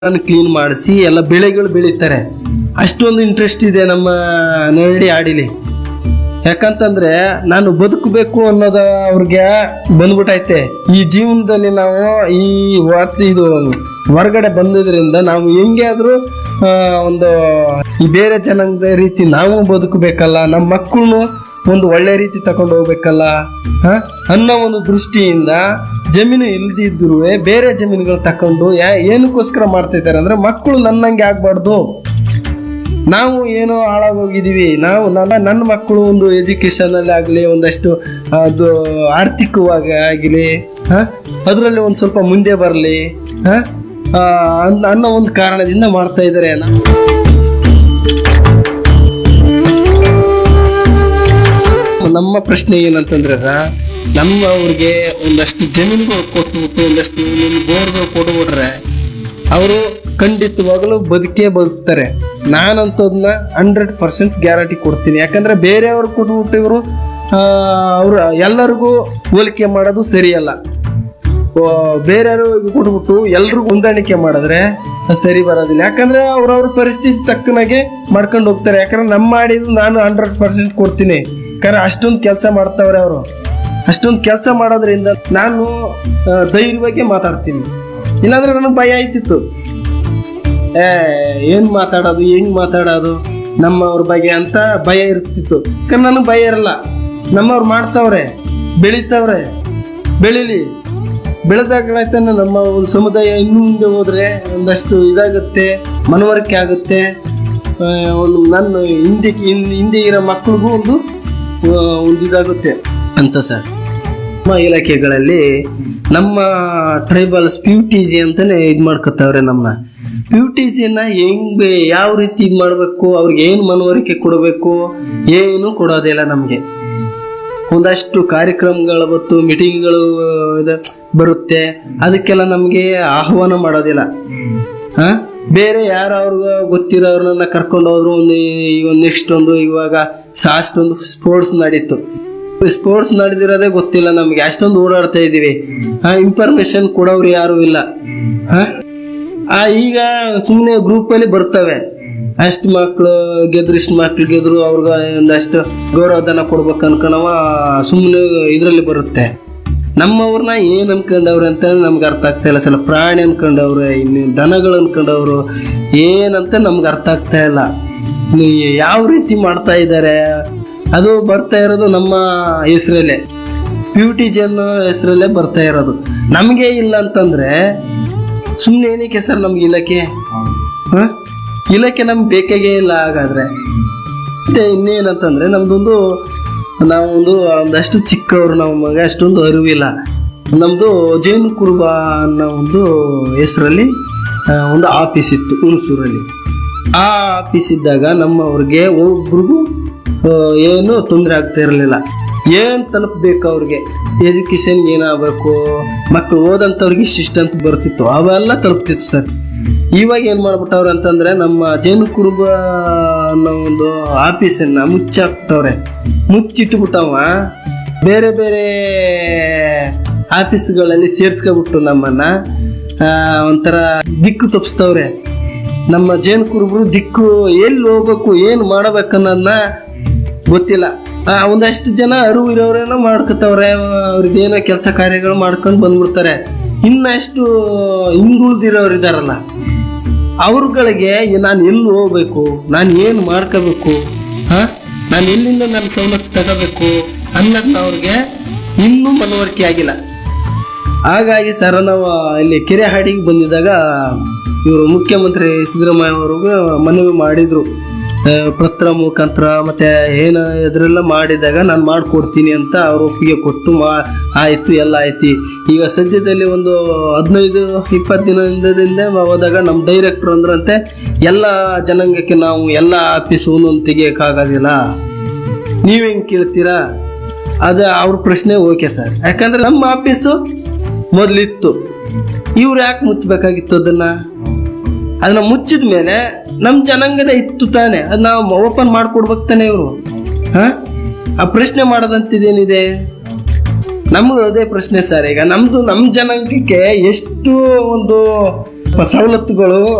Clean ಮಾಡಿಸಿ ಎಲ್ಲ ಬೆಳೆಗಳು ಬೆಳೀತಾರೆ ಅಷ್ಟೊಂದು ಇಂಟ್ರೆಸ್ಟ್ ಇದೆ ನಮ್ಮ ನರಡಿ ಆಡಿಲಿ ಯಾಕಂತಂದ್ರೆ ನಾನು ಬದುಕಬೇಕು ಅನ್ನೋದ ಅವ್ರಿಗೆ ಬಂದ್ಬಿಟ್ಟೈತೆ ಈ ಜೀವನದಲ್ಲಿ ನಾವು ಈ ವಾತ್ ಇದು ಹೊರಗಡೆ ಬಂದಿದ್ರಿಂದ ನಾವು ಹೆಂಗೆ ಆದ್ರೂ ಆ, ಒಂದು ಈ ಬೇರೆ ಜನಾಂಗದ ರೀತಿ ನಾವು ಬದುಕಬೇಕಲ್ಲ ನಮ್ಮ ಮಕ್ಕಳನ್ನು ಒಂದು ಒಳ್ಳೆ ರೀತಿ ತಗೊಂಡು ಹೋಗ್ಬೇಕಲ್ಲ ಹ? ಅನ್ನೋ ಒಂದು ದೃಷ್ಟಿಯಿಂದ ಜಮೀನು ಇಲ್ದಿದ್ರು ಬೇರೆ ಜಮೀನುಗಳು ತಕೊಂಡು ಯಾ- ಏನಕ್ಕೋಸ್ಕರ ಮಾಡ್ತಾ ಇದ್ದಾರೆ ಅಂದ್ರೆ ಮಕ್ಕಳು ನನ್ನಂಗೆ ಆಗ್ಬಾರ್ದು ನಾವು ಏನೋ ಹಾಳಾಗೋಗಿದ್ದೀವಿ ನಾವು ನನ್ನ ನನ್ನ ಮಕ್ಕಳು ಒಂದು ಎಜುಕೇಶನ್ ಅಲ್ಲಿ ಆಗಲಿ ಒಂದಷ್ಟು ಅದು ಆರ್ಥಿಕವಾಗಿ ಆಗಲಿ ಅದರಲ್ಲಿ ಒಂದು ಸ್ವಲ್ಪ ಮುಂದೆ ಬರಲಿ ಅನ್ನೋ ಒಂದು ಕಾರಣದಿಂದ ಮಾಡ್ತಾ ಇದ್ದಾರೆ ನಾವು ನಮ್ಮ ಪ್ರಶ್ನೆ ಏನಂತಂದ್ರೆ ಸರ್ ನಮ್ಮ ಅವ್ರಿಗೆ ಒಂದಷ್ಟು ಜಮೀನುಗಳು ಕೊಟ್ಬಿಟ್ಟು ಒಂದಷ್ಟು ಬೋರ್ಗಳು ಕೊಟ್ಬಿಟ್ರೆ ಅವರು ಖಂಡಿತವಾಗಲೂ ಬದುಕೇ ಬದುಕ್ತಾರೆ ನಾನಂತದನ್ನ ಹಂಡ್ರೆಡ್ ಪರ್ಸೆಂಟ್ ಗ್ಯಾರಂಟಿ ಕೊಡ್ತೀನಿ ಯಾಕಂದ್ರೆ ಬೇರೆಯವ್ರು ಕೊಟ್ಬಿಟ್ಟು ಇವರು ಅವರು ಎಲ್ಲರಿಗೂ ಹೋಲಿಕೆ ಮಾಡೋದು ಸರಿಯಲ್ಲ ಓ, ಬೇರೆಯವರು ಕೊಟ್ಬಿಟ್ಟು ಎಲ್ರಿಗೂ ಹೊಂದಾಣಿಕೆ ಮಾಡಿದ್ರೆ ಅದು ಸರಿ ಬರೋದಿಲ್ಲ ಯಾಕಂದ್ರೆ ಅವ್ರವ್ರ ಪರಿಸ್ಥಿತಿ ತಕ್ಕನಾಗೆ ಮಾಡ್ಕೊಂಡು ಹೋಗ್ತಾರೆ ಯಾಕಂದ್ರೆ ನಮ್ಮ ಮಾಡಿದ್ದು ನಾನು ಹಂಡ್ರೆಡ್ ಪರ್ಸೆಂಟ್ ಕೊಡ್ತೀನಿ ಯಾಕಂದ್ರೆ ಅಷ್ಟೊಂದು ಕೆಲಸ ಮಾಡ್ತಾವ್ರೆ ಅವರು ಅಷ್ಟೊಂದು ಕೆಲಸ ಮಾಡೋದ್ರಿಂದ ನಾನು ಆ, ಧೈರ್ಯವಾಗಿ ಮಾತಾಡ್ತೀನಿ ಇಲ್ಲಾಂದ್ರೆ ನನಗೆ ಭಯ ಆಯ್ತಿತ್ತು ಏ ಏನ್ ಮಾತಾಡೋದು ಹೆಂಗ್ ಮಾತಾಡೋದು ನಮ್ಮವ್ರ ಬಗ್ಗೆ ಅಂತ ಭಯ ಇರ್ತಿತ್ತು ಯಾಕಂದ್ರೆ ನನಗೆ ಭಯ ಇರಲ್ಲ ನಮ್ಮವ್ರು ಮಾಡ್ತಾವ್ರೆ ಬೆಳಿತಾವ್ರೆ ಬೆಳಿಲಿ ಬೆಳೆದಾಗ್ಲಾಯ್ತಾನೆ ನಮ್ಮ ಒಂದು ಸಮುದಾಯ ಇನ್ನೂ ಮುಂದೆ ಹೋದ್ರೆ ಒಂದಷ್ಟು ಇದಾಗುತ್ತೆ ಮನವರಿಕೆ ಆಗುತ್ತೆ ಆ, ಒಂದು ನನ್ನ ಹಿಂದೆ ಇನ್- ಹಿಂದೆ ಇರೋ ಮಕ್ಳಿಗೂ ಒಂದು ಆ, ಒಂದು ಇದಾಗುತ್ತೆ ಅಂತ ಸರ್ ನಮ್ಮ ಇಲಾಖೆಗಳಲ್ಲಿ ನಮ್ಮ ಟ್ರೈಬಲ್ಸ್ ಪಿ ಟಿ ಜಿ ಅಂತಾನೆ ಇದು ಮಾಡ್ಕೊತಾವ್ರೆ ನಮ್ಮ ಪಿ ಟಿ ಜಿನ ಹೆಂಗ್ ಯಾವ ರೀತಿ ಇದು ಮಾಡಬೇಕು ಅವ್ರಿಗೆ ಏನು ಮನವರಿಕೆ ಕೊಡಬೇಕು ಏನು ಕೊಡೋದಿಲ್ಲ ನಮಗೆ ಒಂದಷ್ಟು ಕಾರ್ಯಕ್ರಮಗಳು ಮತ್ತು ಮೀಟಿಂಗ್ಗಳು ಇದು ಬರುತ್ತೆ ಅದಕ್ಕೆಲ್ಲ ನಮಗೆ ಆಹ್ವಾನ ಮಾಡೋದಿಲ್ಲ ಹಾ ಬೇರೆ ಯಾರು ಅವ್ರಿಗೆ ಗೊತ್ತಿರೋರ್ನ ಕರ್ಕೊಂಡು ಹೋದ್ರು ಒಂದು ಈಗ ನೆಕ್ಸ್ಟ್ ಒಂದು ಇವಾಗ ಸಾಸ್ಟ್ ಒಂದು ಸ್ಪೋರ್ಟ್ಸ್ ನಡೀತು ಸ್ಪೋರ್ಟ್ಸ್ ನಡೆದಿರೋದೇ ಗೊತ್ತಿಲ್ಲ ನಮ್ಗೆ ಅಷ್ಟೊಂದು ಓಡಾಡ್ತಾ ಇದೀವಿ ಹಾ ಇನ್ಫಾರ್ಮೇಶನ್ ಕೊಡೋರು ಯಾರು ಇಲ್ಲ ಹಾ ಆ ಈಗ ಸುಮ್ಮನೆ ಗ್ರೂಪ್ ಅಲ್ಲಿ ಬರ್ತವೆ ಅಷ್ಟು ಮಕ್ಳು ಗೆದ್ರು ಇಷ್ಟು ಮಕ್ಳು ಗೆದ್ರು ಅವ್ರಿಗೆ ಒಂದಷ್ಟು ಗೌರವಧನ ಕೊಡ್ಬೇಕು ಅನ್ಕೊಳವ ಸುಮ್ಮನೆ ಇದರಲ್ಲಿ ಬರುತ್ತೆ ನಮ್ಮವ್ರನ್ನ ಏನ್ ಅನ್ಕೊಂಡವ್ರೆ ಅಂತ ನಮ್ಗೆ ಅರ್ಥ ಆಗ್ತಾ ಇಲ್ಲ ಸಲ ಪ್ರಾಣಿ ಅನ್ಕೊಂಡವ್ರೆ ಇನ್ನು ದನಗಳು ಅನ್ಕೊಂಡವ್ರು ಏನಂತ ನಮ್ಗೆ ಅರ್ಥ ಆಗ್ತಾ ಇಲ್ಲ ಇನ್ನು ಯಾವ ರೀತಿ ಮಾಡ್ತಾ ಇದ್ದಾರೆ ಅದು ಬರ್ತಾ ಇರೋದು ನಮ್ಮ ಹೆಸರಲ್ಲೇ ಬ್ಯೂಟಿ ಜನ್ ಹೆಸರಲ್ಲೇ ಬರ್ತಾ ಇರೋದು ನಮಗೆ ಇಲ್ಲ ಅಂತಂದ್ರೆ ಸುಮ್ಮನೆ ಏನಕ್ಕೆ ಸರ್ ನಮ್ಗೆ ಇಲಾಖೆ ಹ? ಇಲಾಖೆ ನಮ್ಗೆ ಬೇಕಾಗೇ ಇಲ್ಲ ಹಾಗಾದ್ರೆ ಮತ್ತೆ ಇನ್ನೇನಂತಂದ್ರೆ ನಮ್ದೊಂದು ನಾವು ಒಂದು ಒಂದಷ್ಟು ಚಿಕ್ಕವರು ನಮಗೆ ಅಷ್ಟೊಂದು ಅರಿವಿಲ್ಲ ನಮ್ಮದು ಜೈನು ಕುರುಬ ಅನ್ನೋ ಒಂದು ಹೆಸರಲ್ಲಿ ಒಂದು ಆಫೀಸ್ ಇತ್ತು ಹುಣಸೂರಲ್ಲಿ ಆ ಆಫೀಸ್ ಇದ್ದಾಗ ನಮ್ಮವ್ರಿಗೆ ಒಬ್ರಿಗೂ ಆ, ಏನು ತೊಂದರೆ ಆಗ್ತಾ ಇರಲಿಲ್ಲ ಏನ್ ತಲುಪಬೇಕು ಅವ್ರಿಗೆ ಎಜುಕೇಶನ್ ಏನಾಗಬೇಕು ಮಕ್ಕಳು ಓದಂಥವ್ರಿಗೆ ಇಷ್ಟಿಷ್ಟ ಅಂತ ಬರ್ತಿತ್ತು ಅವೆಲ್ಲ ತಲುಪ್ತಿತ್ತು ಸರ್ ಇವಾಗ ಏನ್ ಮಾಡ್ಬಿಟ್ಟವ್ರೆ ಅಂತಂದ್ರೆ ನಮ್ಮ ಜೈನ ಕುರುಬ ಅನ್ನೋ ಒಂದು ಆಫೀಸನ್ನ ಮುಚ್ಚಾಕ್ಬಿಟ್ಟವ್ರೆ ಮುಚ್ಚಿಟ್ಬಿಟ್ಟವ ಬೇರೆ ಬೇರೆ ಆಫೀಸ್ಗಳಲ್ಲಿ ಸೇರ್ಸ್ಕೊಬಿಟ್ಟು ನಮ್ಮನ್ನ ಆ, ಒಂಥರ ದಿಕ್ಕು ತಪ್ಪಿಸ್ತವ್ರೆ ನಮ್ಮ ಜೈನ್ ಕುರುಬರು ದಿಕ್ಕು ಎಲ್ಲಿ ಹೋಗ್ಬೇಕು ಏನು ಮಾಡ್ಬೇಕನ್ನೋದನ್ನ ಗೊತ್ತಿಲ್ಲ ಆ, ಒಂದಷ್ಟು ಜನ ಅರಿವು ಇರೋರೇನೋ ಮಾಡ್ಕೊತವ್ರೆ ಅವ್ರಿಗೆ ಏನೋ ಕೆಲಸ ಕಾರ್ಯಗಳು ಮಾಡ್ಕೊಂಡು ಬಂದ್ಬಿಡ್ತಾರೆ ಇನ್ನಷ್ಟು ಹಿಂದುಳಿದಿರೋರು ಇದಾರಲ್ಲ ಅವ್ರಗಳಿಗೆ ನಾನು ಎಲ್ಲಿ ಹೋಗ್ಬೇಕು ನಾನು ಏನು ಮಾಡ್ಕೋಬೇಕು ಹಾ ನಾನು ಎಲ್ಲಿಂದ ನನ್ನ ಸವಲತ್ತು ತಗೋಬೇಕು ಅನ್ನೋದನ್ನ ಅವ್ರಿಗೆ ಇನ್ನೂ ಮನವರಿಕೆ ಆಗಿಲ್ಲ ಹಾಗಾಗಿ ಸರ್ ನಾವು ಇಲ್ಲಿ ಕೆರೆಹಾಡಿಗೆ ಬಂದಿದ್ದಾಗ ಇವರು ಮುಖ್ಯಮಂತ್ರಿ ಸಿದ್ದರಾಮಯ್ಯ ಅವ್ರಿಗೆ ಮನವಿ ಮಾಡಿದ್ರು ಆ, ಪತ್ರ ಮುಖಾಂತರ ಮತ್ತೆ ಏನು ಇದರೆಲ್ಲ ಮಾಡಿದಾಗ ನಾನು ಮಾಡಿಕೊಡ್ತೀನಿ ಅಂತ ಅವ್ರು ಒಪ್ಪಿಗೆ ಕೊಟ್ಟು ಮಾ ಆಯಿತು ಎಲ್ಲ ಆಯ್ತು ಈಗ ಸದ್ಯದಲ್ಲಿ ಒಂದು ಹದಿನೈದು ಇಪ್ಪತ್ತು ದಿನದಿಂದ ಹೋದಾಗ ನಮ್ಮ ಡೈರೆಕ್ಟ್ರ್ ಅಂದ್ರಂತೆ ಎಲ್ಲ ಜನಾಂಗಕ್ಕೆ ನಾವು ಎಲ್ಲ ಆಫೀಸ್ ಒಂದೊಂದು ತೆಗಿಯೋಕ್ಕಾಗೋದಿಲ್ಲ ನೀವು ಹೆಂಗೆ ಕೇಳ್ತೀರಾ ಅದು ಅವ್ರ ಪ್ರಶ್ನೆ ಓಕೆ ಸರ್ ಯಾಕಂದ್ರೆ ನಮ್ಮ ಆಫೀಸು ಮೊದಲಿತ್ತು ಇವ್ರು ಯಾಕೆ ಮುಚ್ಚಬೇಕಾಗಿತ್ತು ಅದನ್ನ ಅದನ್ನ ಮುಚ್ಚಿದ ಮೇಲೆ ನಮ್ಮ ಜನಾಂಗದ ಇತ್ತು ತಾನೆ ಅದು ನಾವು ಓಪನ್ ಮಾಡ್ಕೊಡ್ಬೇಕು ತಾನೆ ಇವರು ಹಾ ಆ ಪ್ರಶ್ನೆ ಮಾಡೋದಂತಿದೇನಿದೆ ನಮ್ಗೆ ಅದೇ ಪ್ರಶ್ನೆ ಸರ್ ಈಗ ನಮ್ದು ನಮ್ಮ ಜನಾಂಗಕ್ಕೆ ಎಷ್ಟು ಒಂದು ಸವಲತ್ತುಗಳು